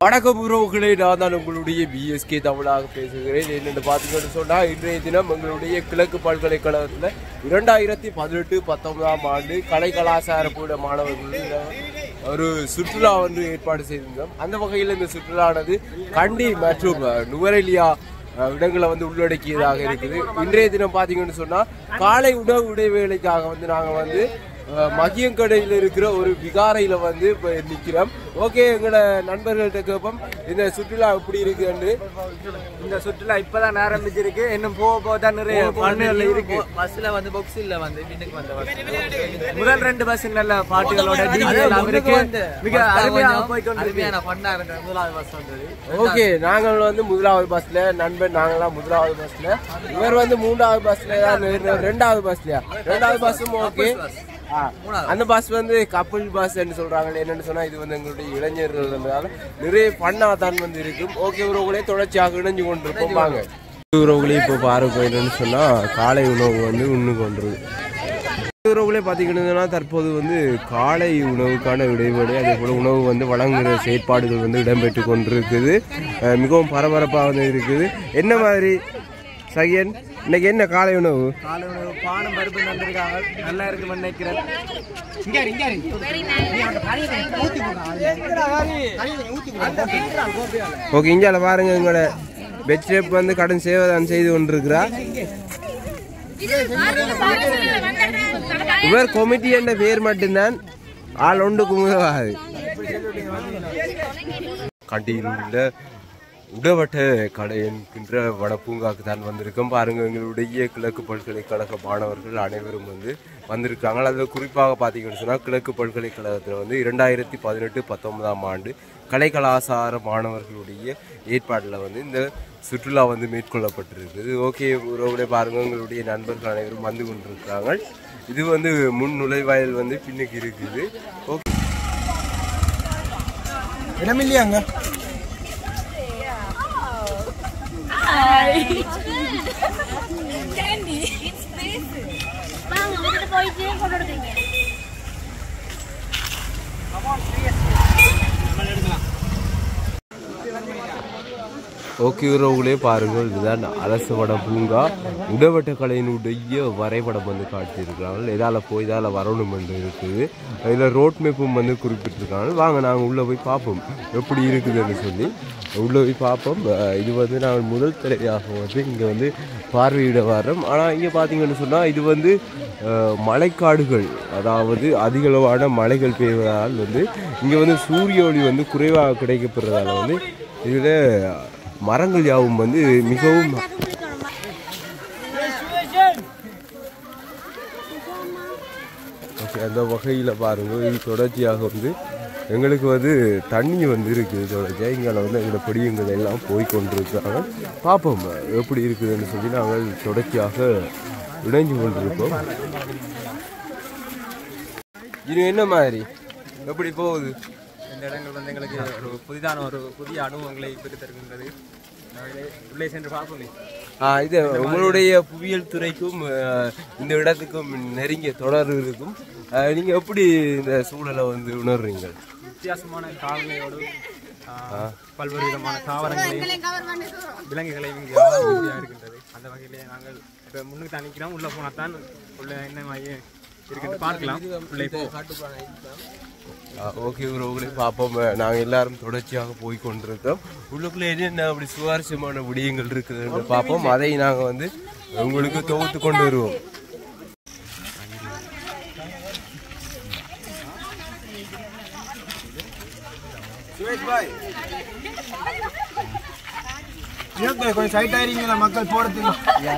வணக்கம் உறவுகளே நான் தான் உங்களுடைய பிஎஸ்கே தமிழாக பேசுகிறேன் என்னென்னு பார்த்தீங்கன்னு சொன்னால் இன்றைய தினம் எங்களுடைய கிழக்கு பல்கலைக்கழகத்தில் இரண்டாயிரத்தி பதினெட்டு பத்தொன்பதாம் ஆண்டு கலை கலாச்சார கூட மாணவர்கள் ஒரு சுற்றுலா ஒன்று ஏற்பாடு செய்திருந்தோம் அந்த வகையில் இந்த சுற்றுலானது கண்டி மற்றும் அஹ், நுவரெலியா அஹ், இடங்களை வந்து உள்ளடக்கியதாக இருக்குது இன்றைய தினம் பார்த்தீங்கன்னு சொன்னால் காலை உணவு இடைவேளைக்காக வந்து நாங்கள் வந்து அஹ், மகியங்கடையில் இருக்கிற ஒரு விகாரையில வந்து இப்போ நிற்கிறோம் ஓகே எங்களோட நண்பர்கள்ட்ட கேட்போம் இந்த சுற்றுலா எப்படி இருக்குன்னு இந்த சுற்றுலா இப்பதான் ஆரம்பிச்சிருக்கு இன்னும் போக போக தான் நிறைய பண்ணுகள் இருக்கு பஸ்ல வந்து பாக்ஸ் இல்ல வந்து பின்னுக்கு வந்த பஸ் முதல் ரெண்டு பஸ் நல்ல பாட்டுகளோட DJ எல்லாம் இருக்கு மிக அருமையாக போய் கொண்டிருக்கு அருமையான பண்ணா இருக்கு முதலாவது பஸ் வந்தது ஓகே நாங்கள் வந்து முதலாவது பஸ்ல நண்பன் நாங்களாம் முதலாவது பஸ்ல இவர் வந்து மூன்றாவது பஸ்ல தான் ஏறினார். ரெண்டாவது பஸ்லயா ரெண்டாவது பஸ்ஸும் ஓகே அந்த பஸ் வந்து கப்பல் பஸ் சொல்றாங்க என்னன்னு சொன்னா இது வந்து எங்களுடைய இளைஞர்கள்னால நிறைய பண்ணா தான் வந்து இருக்கும் ஓகே உறவுகளே தொடர்ச்சியாக இணைஞ்சு கொண்டிருப்போம் வாங்க உறவுகளே இப்போ பாருங்க என்னன்னு சொன்னா காலை உணவு வந்து உண்ணு கொண்டிருக்கு உறவுகளே பார்த்தீங்கன்னா தற்போது வந்து காலை உணவுக்கான இடைவெளி அதே போல உணவு வந்து வழங்குகிற செயற்பாடுகள் வந்து இடம்பெற்று கொண்டிருக்குது அஹ் மிகவும் பரபரப்பாக வந்து இருக்குது என்ன மாதிரி சகியன் இன்னைக்கு என்ன காலை உணவு காலை உணவு பானம் பருப்பு வந்திருக்காங்க நல்லா இருக்குன்னு நினைக்கிறேன் ஓகே இந்தியால பாருங்க எங்களோட பெட்ஷேப் வந்து கடன் சேவைதான் செய்து கொண்டிருக்கிறா இவர் கொமிட்டி என்ற பேர் மட்டும்தான் ஆள் ஒன்றுக்கு முதலாது கண்டியில் உள்ள உடவட்ட கடை என்கின்ற வனப்பூங்காக்கு தான் வந்திருக்கோம் பாருங்க எங்களுடைய கிழக்கு பல்கலைக்கழக மாணவர்கள் அனைவரும் வந்து வந்திருக்காங்க அதில் குறிப்பாக பார்த்தீங்கன்னு சொன்னால் கிழக்கு பல்கலைக்கழகத்தில் வந்து இரண்டாயிரத்தி பதினெட்டு பத்தொன்பதாம் ஆண்டு கலை கலாசார மாணவர்களுடைய ஏற்பாட்டில் வந்து இந்த சுற்றுலா வந்து மேற்கொள்ளப்பட்டிருக்குது ஓகே உறவுடைய பாருங்க எங்களுடைய நண்பர்கள் அனைவரும் வந்து கொண்டிருக்கிறாங்க இது வந்து முன் நுழைவாயில் வந்து பின்னுக்கு இருக்குது ஓகே இடமில்லையாங்க Candy. It's space. வாங்க வந்துட்டு போயிட்டு போட்டோ எடுக்கிறீங்க ஓகே உறவுகளே பாருங்கள் இதுதான் அரசு வட பூங்கா உடவட்ட கலையினுடைய வரைபடம் வந்து காட்டியிருக்கிறாங்க இதால் போய் இதால் வரணும் என்று இருக்குது இதில் ரோட் மேப்பும் வந்து குறிப்பிட்டிருக்காங்க வாங்க நாங்கள் உள்ளே போய் பார்ப்போம் எப்படி இருக்குதுன்னு சொல்லி உள்ளே போய் பார்ப்போம் அஹ் இது வந்து நாங்கள் முதல் தடவையாக வந்து இங்கே வந்து பார்வையிட வரோம் ஆனால் இங்கே பார்த்தீங்கன்னு சொன்னால் இது வந்து அஹ், மழைக்காடுகள் அதாவது அதிகளவான மழைகள் பெய்வதால் வந்து இங்கே வந்து சூரிய ஒளி வந்து குறைவாக கிடைக்கப்படுறதால வந்து இதில் மரங்கள் யாவும் வந்து மிகவும் ஓகே அந்த வகையில் பாருங்க இது தொடர்ச்சியாக வந்து எங்களுக்கு வந்து தண்ணி வந்து இருக்குது தொடர்ச்சியாக இங்கே வந்து எங்களோட படியங்கள் எல்லாம் போய் கொண்டிருக்கிறாங்க பார்ப்போம் எப்படி இருக்குதுன்னு சொல்லி நாங்கள் தொடர்ச்சியாக இணைஞ்சு கொண்டிருப்போம் இது என்ன மாதிரி எப்படி போகுது இந்த இடங்கள் வந்து எங்களுக்கு ஒரு புதிதான ஒரு புதிய அனுபவங்களை பெற்று தருகின்றது நாங்களே உள்ளே சென்று பார்ப்போமே ஆ, இது உங்களுடைய புவியியல் துறைக்கும் அஹ், இந்த இடத்துக்கும் நெருங்கிய தொடர்பு இருக்கும் அஹ், நீங்க எப்படி இந்த சூழலை வந்து உணர்றீங்க வித்தியாசமான காலநிலையோடு ஆ, பல்வேறு விதமான தாவரங்களையும் விலங்குகளையும் இங்கே ஆராய்ச்சியாக இருக்கின்றது அந்த வகையிலே நாங்கள் இப்போ முன்னுக்கு தான் நிற்கிறோம் உள்ளே போனால் தான் உள்ள என்ன மாதிரி இருக்குன்னு பார்க்கலாம் உள்ளே போ ஓகே உறவுகளை பார்ப்போம் நாங்கள் எல்லாரும் தொடர்ச்சியாக போய் கொண்டிருக்கோம் உள்ளுக்குள்ள என்னென்ன அப்படி சுவாரஸ்யமான விடயங்கள் இருக்குதுன்னு பார்ப்போம் அதை நாங்கள் வந்து உங்களுக்கு தொகுத்து கொண்டு வருவோம் கொஞ்சம் சைட் ஆயிருங்களா மக்கள் போடுறதுக்கு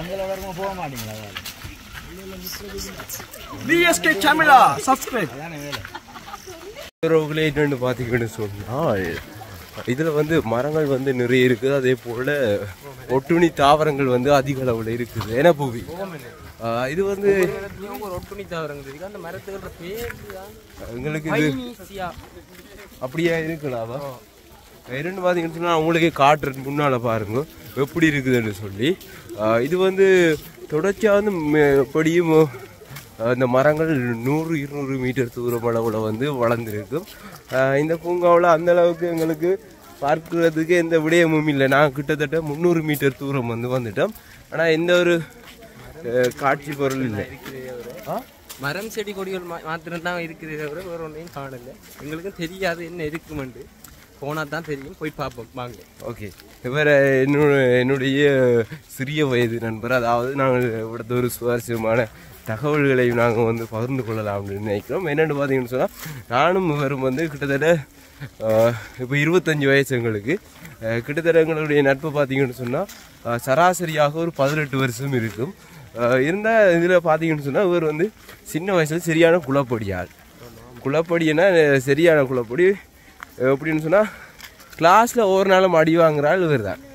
பிஎஸ்கே தமிழா சப்ஸ்கிரைப் உறவுகளே என்னென்னு பார்த்தீங்கன்னு சொன்னால் இதில் வந்து மரங்கள் வந்து நிறைய இருக்குது அதே போல் ஒட்டுணி தாவரங்கள் வந்து அதிக அளவில் இருக்குது ஏன்னா பூவி ஆஹ் இது வந்து ஒரு ஒட்டுணி தாவரங்கள் இருக்கு அந்த மரத்துகளோட பேர் எங்களுக்கு இது அப்படியே இருக்கலாமா இரண்டு பார்த்தீங்கன்னு சொன்னால் உங்களுக்கே காட்டுறது முன்னால் பாருங்க எப்படி இருக்குதுன்னு சொல்லி ஆஹ் இது வந்து தொடர்ச்சியாக வந்து ம- எப்படியும் ஆஹ் இந்த மரங்கள் நூறு இருநூறு மீட்டர் தூரம் அளவில் வந்து வளர்ந்துருக்கும் ஆஹ் இந்த பூங்காவில் அந்த அளவுக்கு எங்களுக்கு பார்க்கிறதுக்கு எந்த விடயமும் இல்லை நான் கிட்டத்தட்ட முந்நூறு மீட்டர் தூரம் வந்து வந்துட்டோம் ஆனால் எந்த ஒரு அஹ், காட்சி பொருள் இல்லை ஆ மரம் செடி கொடிகள் மா மாத்திரம் தான் இருக்குது தவிர வேற ஒன்றையும் காணல எங்களுக்கும் தெரியாது என்ன இருக்குமெண்டு போனால் தான் தெரியும் போய் பார்ப்போம் வாங்க ஓகே இவர் என்னோட என்னுடைய சிறிய வயது நண்பர் அதாவது நாங்கள் இവിടുത്തെ ஒரு சுவாரஸ்யமான தகவல்களை நாங்கள் வந்து பகிர்ந்து கொள்ளலாம் அப்படின்னு நினைக்கிறோம் என்னென்னு பார்த்தீங்கன்னு சொன்னால் நானும் இவரும் வந்து கிட்டத்தட்ட இப்போ இருபத்தஞ்சி வயசு எங்களுக்கு அஹ், கிட்டத்தட்ட எங்களுடைய நட்பு பார்த்தீங்கன்னு சொன்னால் சராசரியாக ஒரு பதினெட்டு வருஷம் இருக்கும் அஹ், இருந்த இதில் பார்த்தீங்கன்னு சொன்னால் இவர் வந்து சின்ன வயசில் சரியான குளப்படியாள் குளப்படினா சரியான குளப்படி எப்படின்னு சொன்னால் கிளாஸில் ஒவ்வொரு நாளும் அடி வாங்குறாள் இவர் தான்